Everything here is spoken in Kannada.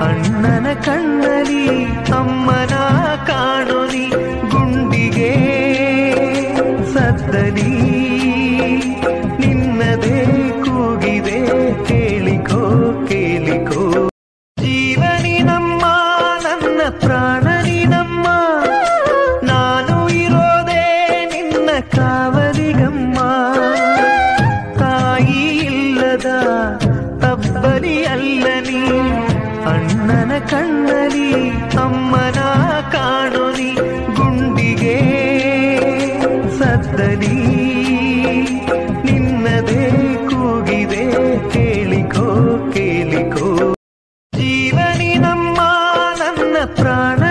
ಅಣ್ಣನ ಕಣ್ಣಲಿ ಅಮ್ಮನ ಕಾಣೊಲಿ ಗುಂಡಿಗೆ ಸದ್ದಲಿ ನಿನ್ನದೇ ಕೂಗಿದೆ ಕೇಳಿಕೋ ಕೇಳಿಕೋ ಜೀವನಿ ನಮ್ಮ ನನ್ನ ಪ್ರಾಣನಿ ನಮ್ಮ ನಾನು ಇರೋದೇ ನಿನ್ನ ಕಾವಲಿಗಮ್ಮ ತಾಯಿ ಇಲ್ಲದ ತಬ್ಬಲಿ ಅಲ್ಲನಿ ಅಣ್ಣನ ಕಣ್ಣಲಿ ಅಮ್ಮನ ಕಾಣೊಲಿ ಗುಂಡಿಗೆ ಸದ್ದಲಿ ನಿನ್ನದೇ ಕೂಗಿದೆ ಕೇಳಿಕೋ ಕೇಳಿಕೋ ಜೀವನಿ ನಮ್ಮ ನನ್ನ ಪ್ರಾಣ